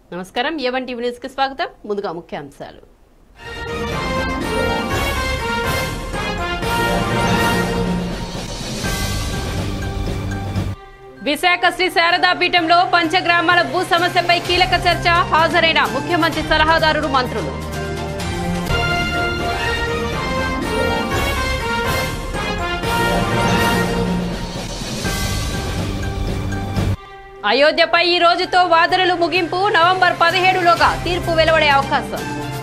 నమస్కారం A1 TV news కి స్వాగతం ముందుగా ముఖ్యాంశాలు విశాఖ శ్రీ శారదా పీఠంలో పంచగ్రామాల భూ సమస్యపై కీలక చర్చ హాజరైన ముఖ్యమంత్రి సలహాదారుడు మంత్రులు అయోధ్యపై ఈ రోజుతో వాదనలు ముగింపు నవంబర్ పదిహేడులోగా తీర్పు వెలువడే అవకాశం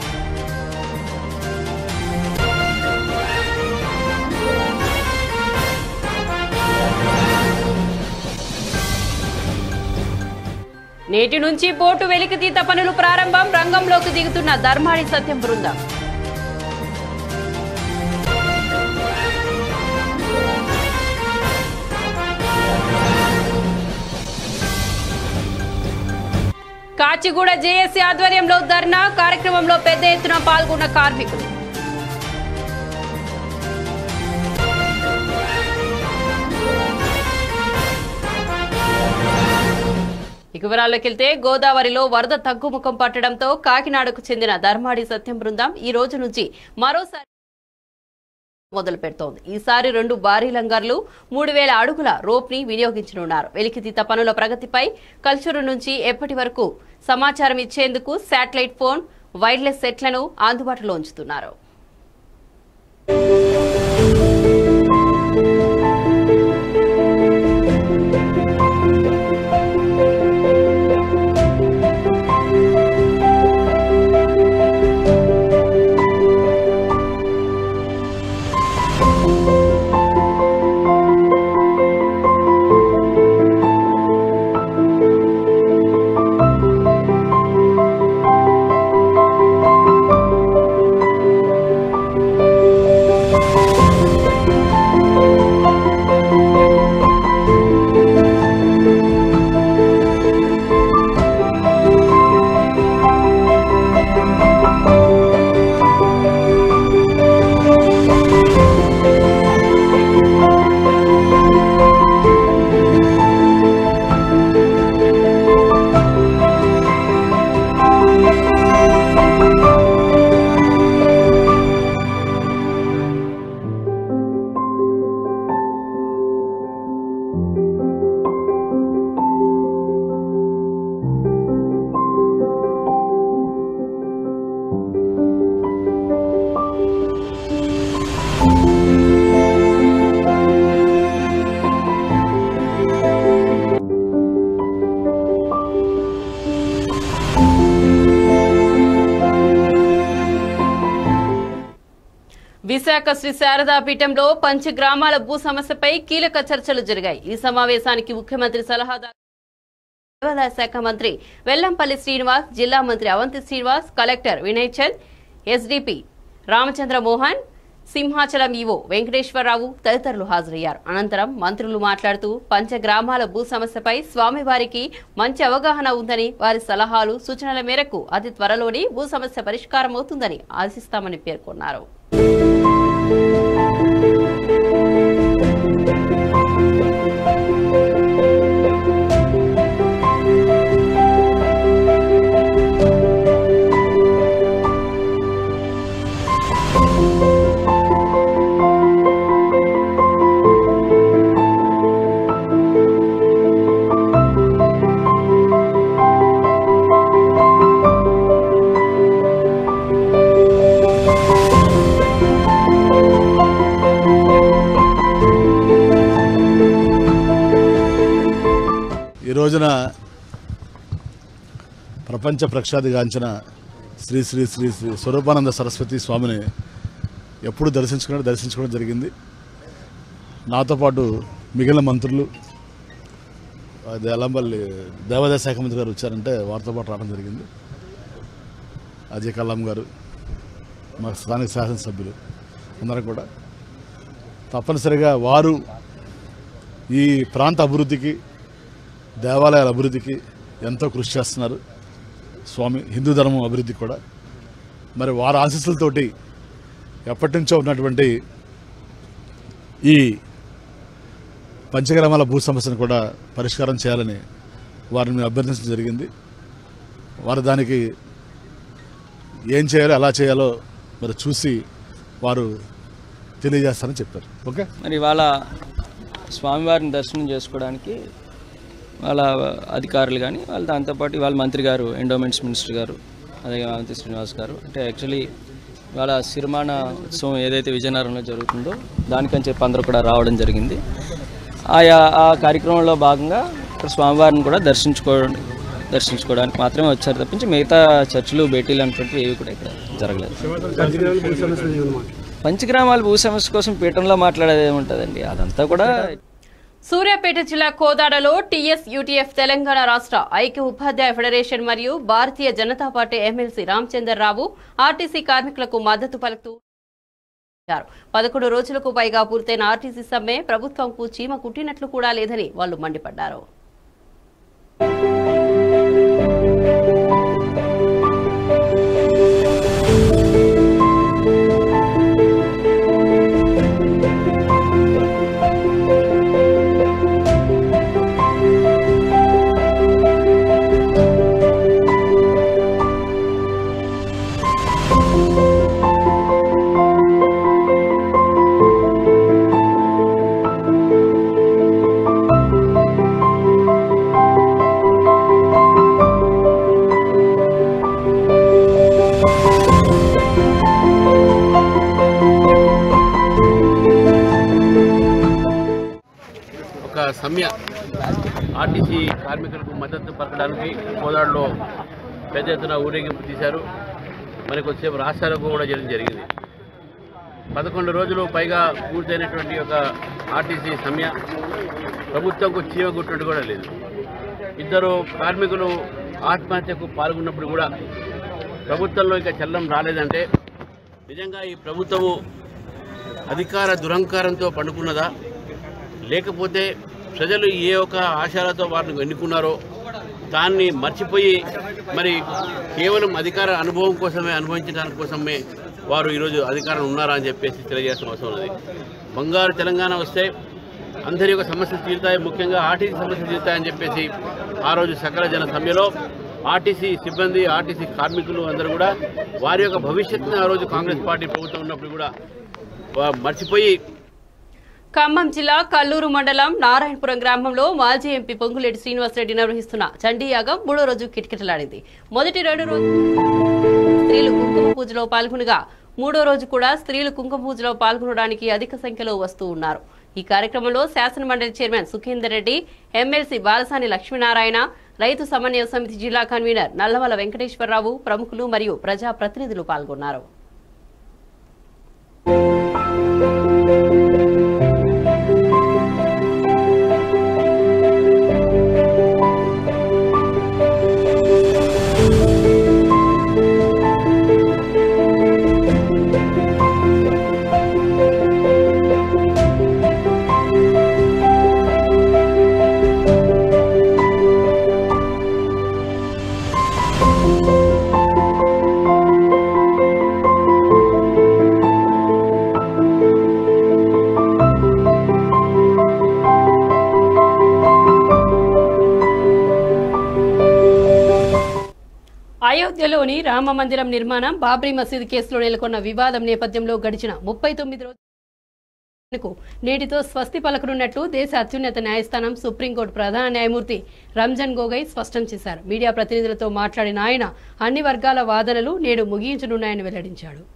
నేటి నుంచి బోటు వెలికితీత పనులు ప్రారంభం రంగంలోకి దిగుతున్న ధర్మాడి సత్యం బృందం కాచిగూడ జేఏసీ ఆధ్వర్యంలో ధర్నా కార్యక్రమంలో పెద్ద ఎత్తున పాల్గొన్న కార్మికులు ఇక వివరాల్లోకి వెళ్తే గోదావరిలో వరద తగ్గుముఖం పట్టడంతో కాకినాడకు చెందిన ధర్మాడి సత్యం బృందం ఈ రోజు నుంచి మరోసారి మొదలు పెడుతోంది ఈసారి రెండు భారీ లంగర్లు మూడు వేల అడుగుల రోప్ ని వినియోగించనున్నారు వెలికితీత పనుల ప్రగతిపై కల్చరు నుంచి ఎప్పటి వరకు సమాచారం ఇచ్చేందుకు శాటిలైట్ ఫోన్ వైర్లెస్ సెట్లను అందుబాటులో ఉంచుతున్నారు విశాఖ శ్రీ శారదా పీఠంలో పంచగ్రామాల భూ సమస్యపై కీలక చర్చలు జరిగాయి ఈ సమావేశానికి ముఖ్యమంత్రి సలహాదారు దేవాదాయ శాఖ మంత్రి వెల్లంపల్లి శ్రీనివాస్ జిల్లా మంత్రి Avanthi Srinivas collector Vinay Chand SDP Ramachandra Mohan Simhachalam EO Venkateswararao తదితరులు హాజరయ్యారు అనంతరం మంత్రులు మాట్లాడుతూ పంచగ్రామాల భూ సమస్యపై స్వామివారికి మంచి అవగాహన ఉందని వారి సలహాలు సూచనల మేరకు అతి త్వరలోనే భూ సమస్య పరిష్కారం అవుతుందని ఆశిస్తామని పేర్కొన్నారు ఈ రోజున ప్రపంచ ప్రఖ్యాతిగాంచిన శ్రీ శ్రీ శ్రీ శ్రీ స్వరూపానంద సరస్వతి స్వామిని ఎప్పుడు దర్శించుకున్నాడు దర్శించుకోవడం జరిగింది నాతో పాటు మిగిలిన మంత్రులు అది ఎల్లంపల్లి దేవాదాయ శాఖ మంత్రి గారు వచ్చారంటే వారితో పాటు రావడం జరిగింది అజయ్ కల్లాం గారు మా స్థానిక శాసనసభ్యులు అందరూ కూడా తప్పనిసరిగా వారు ఈ ప్రాంత అభివృద్ధికి దేవాలయాల అభివృద్ధికి ఎంతో కృషి చేస్తున్నారు స్వామి హిందూ ధర్మం అభివృద్ధికి కూడా మరి వారి ఆశీస్సులతోటి ఎప్పటి నుంచో ఉన్నటువంటి ఈ పంచగ్రామాల భూ సమస్యను కూడా పరిష్కారం చేయాలని వారిని మేము అభ్యర్థించడం జరిగింది వారు దానికి ఏం చేయాలో ఎలా చేయాలో మరి చూసి వారు తెలియజేస్తారని చెప్పారు ఓకే మరి వాళ్ళ స్వామివారిని దర్శనం చేసుకోవడానికి వాళ్ళ అధికారులు కానీ వాళ్ళ దాంతోపాటు వాళ్ళ మంత్రి గారు ఎండోమెంట్స్ మినిస్టర్ గారు అలాగే అవంతి శ్రీనివాస్ గారు అంటే యాక్చువల్లీ వాళ్ళ సిరిమాన ఉత్సవం ఏదైతే విజయనగరంలో జరుగుతుందో దానికని చెప్పి అందరూ కూడా రావడం జరిగింది ఆయా ఆ కార్యక్రమంలో భాగంగా ఇక్కడ స్వామివారిని కూడా దర్శించుకోవడం దర్శించుకోవడానికి మాత్రమే వచ్చారు తప్పించి మిగతా చర్చలు భేటీలు అనేటువంటివి ఏవి కూడా ఇక్కడ జరగలేదు పంచగ్రామాల భూ సమస్య కోసం పీఠంలో మాట్లాడేది ఏముంటుందండి అదంతా కూడా సూర్యాపేట జిల్లా కోదాడలో టీఎస్ యూటీఎఫ్ తెలంగాణ రాష్ట్ర ఐక్య ఉపాధ్యాయ ఫెడరేషన్ మరియు Bharatiya Janata party MLC Ramachander Rao RTC కార్మికులకు మద్దతు పలుకుతూ చేశారు. పదకొండు రోజులకు పైగా పూర్తయిన ఆర్టీసీ సమ్మె ప్రభుత్వంకు చీమ కుట్టినట్లు కూడా లేదని వాళ్ళు మండిపడ్డారు ఒక సమ్య ఆర్టీసీ కార్మికులకు మద్దతు పలకడానికి కోదాడులో పెద్ద ఎత్తున ఊరేగింపు తీశారు మరి కొద్దిసేపు రాష్ట్రాలకు కూడా చేయడం జరిగింది పదకొండు రోజులు పైగా పూర్తయినటువంటి ఒక ఆర్టీసీ సమ్య ప్రభుత్వంకు చీమ గుట్టినట్టు కూడా లేదు ఇద్దరు కార్మికులు ఆత్మహత్యకు పాల్గొన్నప్పుడు కూడా ప్రభుత్వంలో ఇంకా చల్లం రాలేదంటే నిజంగా ఈ ప్రభుత్వము అధికార దురహంకారంతో పండుకున్నదా లేకపోతే ప్రజలు ఏ ఒక ఆశాలతో వారిని ఎన్నుకున్నారో దాన్ని మర్చిపోయి మరి కేవలం అధికార అనుభవం కోసమే అనుభవించడానికి కోసమే వారు ఈరోజు అధికారం ఉన్నారా అని చెప్పేసి తెలియజేసిన అవసరం ఉన్నది బంగారు తెలంగాణ వస్తే అందరి యొక్క సమస్యలు తీరుతాయి ముఖ్యంగా ఆర్టీసీ సమస్యలు తీరుతాయని చెప్పేసి ఆ రోజు సకల జన సమ్మెలో ఆర్టీసీ సిబ్బంది ఆర్టీసీ కార్మికులు అందరూ కూడా వారి యొక్క భవిష్యత్తుని ఆ రోజు కాంగ్రెస్ పార్టీ ప్రభుత్వం ఉన్నప్పుడు కూడా వా- మర్చిపోయి ఖమ్మం జిల్లా కల్లూరు మండలం నారాయణపురం గ్రామంలో మాజీ ఎంపీ పొంగులేటి శ్రీనివాసరెడ్డి నిర్వహిస్తున్న చండీ యాగం మూడో రోజు కిటకిటలాడింది మొదటి రెండు రోజు స్త్రీలు కుంకుమ పూజలో పాల్గొనగా మూడో రోజు కూడా స్త్రీలు కుంకుమ పూజలో పాల్గొనడానికి అధిక సంఖ్యలో వస్తూ ఉన్నారు ఈ కార్యక్రమంలో శాసన మండలి చైర్మన్ సుఖేందర్ రెడ్డి ఎమ్మెల్సీ బాలసాని లక్ష్మీనారాయణ రైతు సమన్వయ సమితి జిల్లా కన్వీనర్ నల్లమల వెంకటేశ్వరరావు ప్రముఖులు మరియు ప్రజా ప్రతినిధులు పాల్గొన్నారు అయోధ్యలోని రామ మందిరం నిర్మాణం బాబ్రీ మసీద్ కేసులో నెలకొన్న వివాదం నేపథ్యంలో గడిచిన ముప్పై తొమ్మిది రోజులకు నేటితో స్వస్తి పలకనున్నట్లు దేశ అత్యున్నత న్యాయస్థానం సుప్రీంకోర్టు ప్రధాన న్యాయమూర్తి రంజన్ గోగోయ్ స్పష్టం చేశారు మీడియా ప్రతినిధులతో మాట్లాడిన ఆయన అన్ని వర్గాల వాదనలు నేడు ముగించనున్నాయని వెల్లడించాడు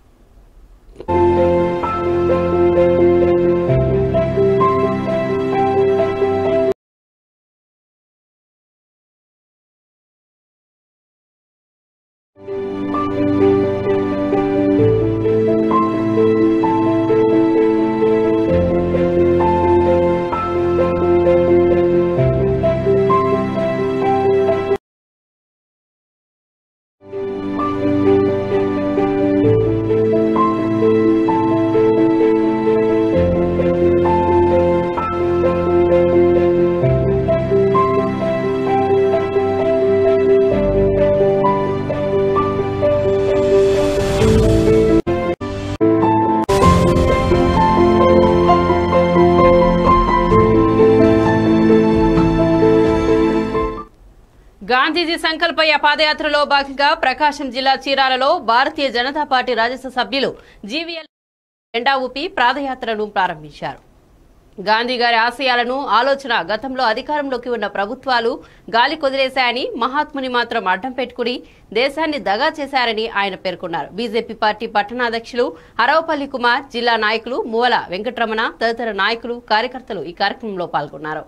గాంధీజీ సంకల్ప పాదయాత్రలో భాగంగా ప్రకాశం జిల్లా చీరాలలో భారతీయ జనతా పార్టీ రాజ్యసభ సభ్యులు జీవీఎల్ జెండా ఊపి పాదయాత్రను ప్రారంభించారు గాంధీ గారి ఆశయాలను ఆలోచన గతంలో అధికారంలోకి ఉన్న ప్రభుత్వాలు గాలి కొదిలేశాయని మహాత్ముని మాత్రం అడ్డం పెట్టుకుని దేశాన్ని దగా చేశారని ఆయన పేర్కొన్నారు బీజేపీ పార్టీ పట్టణాధ్యక్షులు అరవపల్లి కుమార్ జిల్లా నాయకులు మూవల వెంకటరమణ తదితర నాయకులు కార్యకర్తలు ఈ కార్యక్రమంలో పాల్గొన్నారు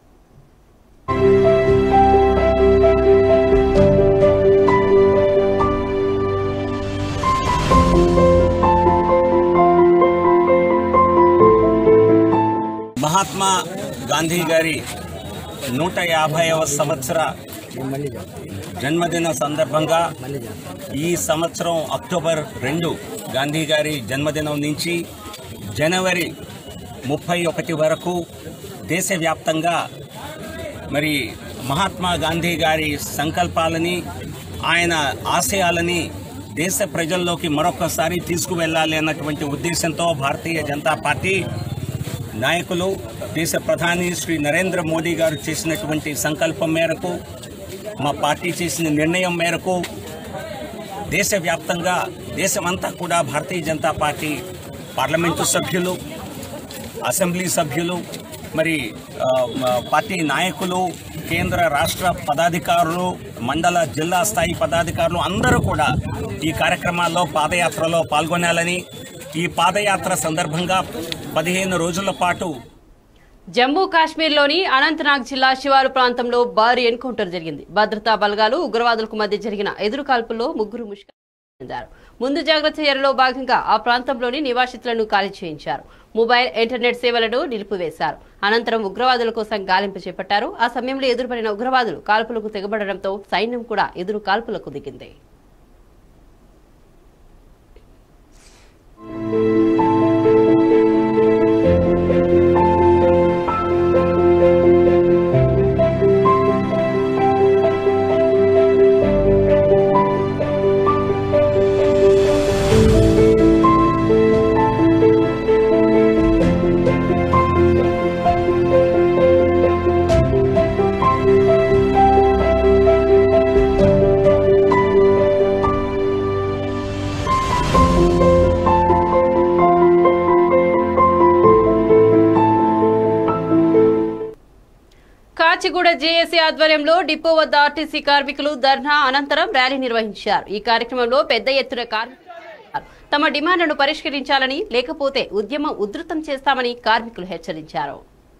మహాత్మా గాంధీ గారి నూట యాభైవ సంవత్సర జన్మదిన సందర్భంగా ఈ సంవత్సరం అక్టోబర్ రెండు గాంధీ గారి జన్మదినం నుంచి జనవరి ముప్పై ఒకటి వరకు దేశవ్యాప్తంగా మరి మహాత్మా గాంధీ గారి సంకల్పాలని ఆయన ఆశయాలని దేశ ప్రజల్లోకి మరొకసారి తీసుకువెళ్ళాలి అన్నటువంటి ఉద్దేశంతో భారతీయ జనతా పార్టీ నాయకులు దేశ ప్రధాని శ్రీ నరేంద్ర మోదీ గారు చేసినటువంటి సంకల్పం మేరకు మా పార్టీ చేసిన నిర్ణయం మేరకు దేశవ్యాప్తంగా దేశమంతా కూడా భారతీయ జనతా పార్టీ పార్లమెంటు సభ్యులు అసెంబ్లీ సభ్యులు మరి ఆ, మ- పార్టీ నాయకులు కేంద్ర రాష్ట్ర పదాధికారులు మండల జిల్లా స్థాయి పదాధికారులు అందరూ కూడా ఈ కార్యక్రమాల్లో పాదయాత్రలో పాల్గొనాలని ఈ పాదయాత్ర సందర్భంగా పదిహేను రోజుల పాటు జమ్మూ కాశ్మీర్లోని అనంతనాగ్ జిల్లా శివారు ప్రాంతంలో భారీ ఎన్కౌంటర్ జరిగింది భద్రతా బలగాలు ఉగ్రవాదులకు మధ్య జరిగిన ఎదురు కాల్పుల్లో ముగ్గురు ముష్క చెందారు ముందు జాగ్రత్త చర్యలో భాగంగా ఆ ప్రాంతంలోని నివాసితులను ఖాళీ చేయించారు మొబైల్ ఇంటర్నెట్ సేవలను నిలిపివేశారు అనంతరం ఉగ్రవాదుల కోసం గాలింపు చేపట్టారు ఆ సమయంలో ఎదురుపడిన ఉగ్రవాదులు కాల్పులకు తెగబడడంతో సైన్యం కూడా ఎదురు కాల్పులకు దిగింది కాచిగూడ జేఏసీ ఆధ్వర్యంలో డిపో వద్ద ఆర్టీసీ కార్మికులు ధర్నా అనంతరం ర్యాలీ నిర్వహించారు ఈ కార్యక్రమంలో పెద్ద ఎత్తున కార్మికులు తమ డిమాండ్లను పరిష్కరించాలని లేకపోతే ఉద్యమం ఉధృతం చేస్తామని కార్మికులు హెచ్చరించారు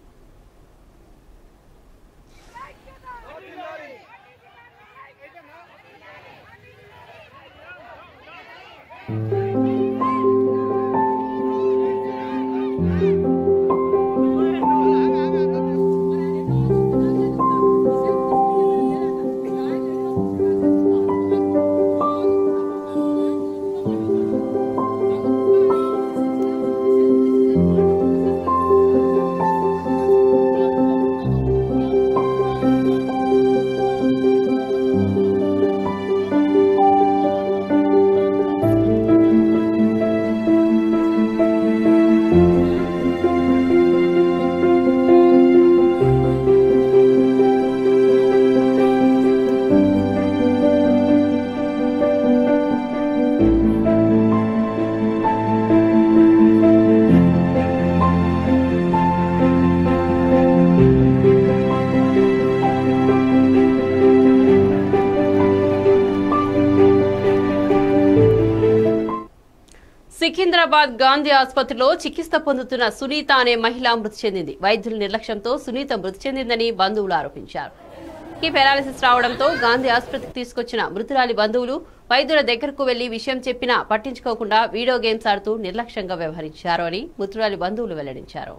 సికింద్రాబాద్ గాంధీ ఆసుపత్రిలో చికిత్స పొందుతున్న సునీత అనే మహిళ మృతి చెందింది వైద్యుల నిర్లక్ష్యంతో సునీత మృతి చెందిందని బంధువులు ఆరోపించారు ఈ పెరాలసిస్ రావడంతో గాంధీ ఆసుపత్రికి తీసుకొచ్చిన మృతురాలి బంధువులు వైద్యుల దగ్గరకు వెళ్లి విషయం చెప్పినా పట్టించుకోకుండా వీడియో గేమ్స్ ఆడుతూ నిర్లక్ష్యంగా వ్యవహరించారు అని మృతురాలి బంధువులు వెల్లడించారు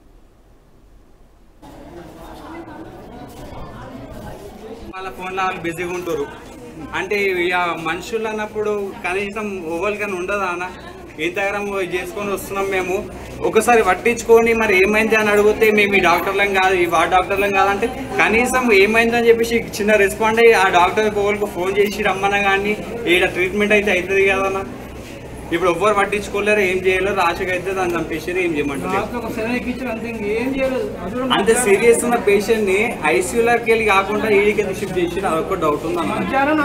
వాళ్ళ ఫోన్లో వాళ్ళు బిజీగా ఉంటారు అంటే ఇక మనుషులు అన్నప్పుడు కనీసం ఓవల్కని ఉండదా అన్న ఇంతగానం చేసుకొని వస్తున్నాం మేము ఒకసారి పట్టించుకొని మరి ఏమైంది అని అడిగితే మేము ఈ డాక్టర్లం కాదు ఈ వార్డ్ డాక్టర్లం కాదంటే కనీసం ఏమైంది అని చెప్పేసి చిన్న రెస్పాండ్ అయ్యి ఆ డాక్టర్ ఓవల్కి ఫోన్ చేసి రమ్మన్నా కానీ ఈడ ట్రీట్మెంట్ అయితే అవుతుంది కదన్నా ఇప్పుడు ఎవ్వరు పట్టించుకోలేరు ఏం చేయలేరు రాశిగా అయితే దాన్ని చంపేసారు ఏం చేయమంటారు అంత సీరియస్ ఉన్న పేషెంట్ ని ఐసీయూలోకి వెళ్ళి కాకుండా ఈడికి ఎందుకు షిఫ్ట్ చేసి అదొక డౌట్ ఉందన్న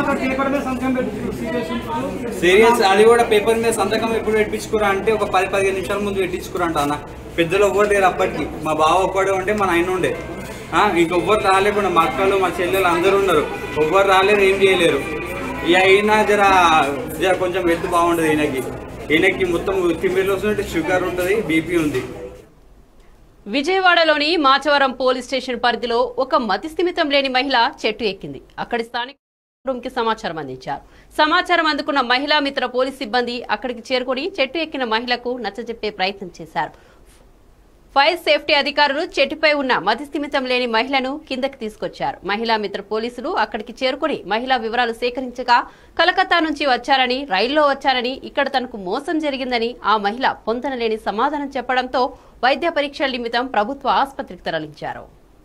సీరియస్ అది కూడా పేపర్ మీద సంతకం ఎప్పుడు పెట్టించుకురా అంటే ఒక పది పదిహేను నిమిషాల ముందు పెట్టించుకురా అంట అన్న పెద్దలు ఎవ్వరు లేరు అప్పటికి మా బావ ఒక్కడే ఉంటే మా నాయన ఉండే ఆ, ఇంకొవ్వరు రాలేకుండా మా అక్కలు మా చెల్లెలు అందరూ ఉన్నారు ఎవ్వరు రాలేరు ఏం చేయలేరు ఇక అయినా జర జర కొంచెం హెల్త్ బాగుండదు ఈయనకి ఈయనకి మొత్తం తిమ్మిర్లు వస్తుంటే షుగర్ ఉంటుంది బీపీ ఉంది విజయవాడలోని మాచవరం పోలీస్ స్టేషన్ పరిధిలో ఒక మతిస్థిమితం లేని మహిళ చెట్టు ఎక్కింది అక్కడి స్థానిక రూమ్ కి సమాచారం అందించారు సమాచారం అందుకున్న మహిళా మిత్ర పోలీస్ సిబ్బంది అక్కడికి చేరుకొని చెట్టు ఎక్కిన మహిళకు నచ్చజెప్పే ప్రయత్నం చేశారు ఫైర్ సేఫ్టీ అధికారులు చెట్టుపై ఉన్న మతిస్థిమితం లేని మహిళను కిందకి తీసుకొచ్చారు మహిళా మిత్ర పోలీసులు అక్కడికి చేరుకుని మహిళా వివరాలు సేకరించగా కలకత్తా నుంచి వచ్చారని రైల్లో వచ్చారని ఇక్కడ తనకు మోసం జరిగిందని ఆ మహిళ పొందనలేని సమాధానం చెప్పడంతో వైద్య పరీక్షల నిమిత్తం ప్రభుత్వ ఆసుపత్రికి తరలించారు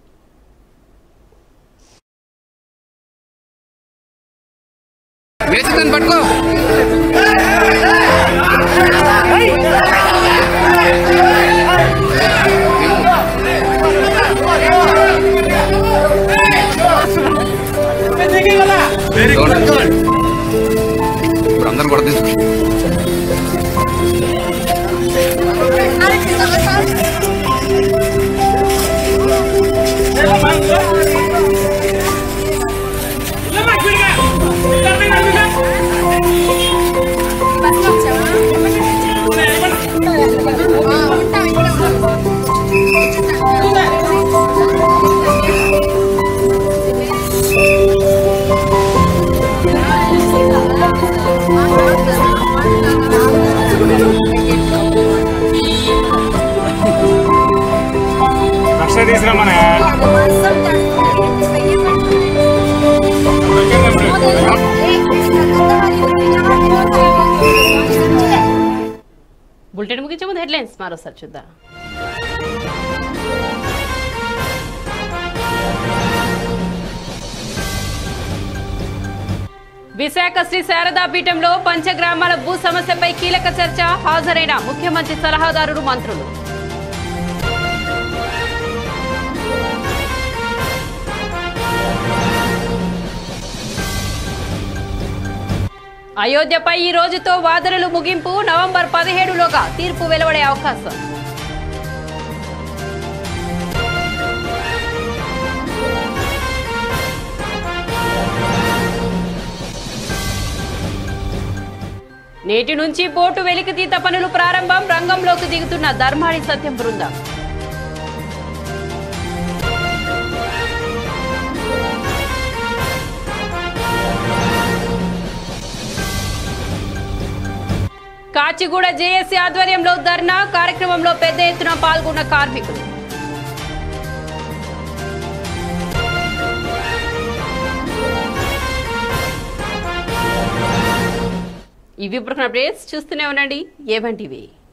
ఇప్పుడు అందరు కూడా తీసుకు బులెటిన్ ముగించే ముందు హెడ్లైన్స్ మరోసారి చూద్దాం విశాఖ శ్రీ శారదా పీఠంలో పంచగ్రామాల భూ సమస్యపై కీలక చర్చ హాజరైన ముఖ్యమంత్రి సలహాదారులు మంత్రులు అయోధ్యపై ఈ రోజుతో వాదనలు ముగింపు నవంబర్ పదిహేడులోగా తీర్పు వెలువడే అవకాశం నేటి నుంచి బోటు వెలికితీత పనులు ప్రారంభం రంగంలోకి దిగుతున్న ధర్మాడి సత్యం బృందం కాచిగూడ జేఏసీ ఆధ్వర్యంలో ధర్నా కార్యక్రమంలో పెద్ద ఎత్తున పాల్గొన్న కార్మికులు ఇవి ఇప్పుడు అప్డేట్స్ చూస్తూనే ఉండండి ఏవన్ టీవీ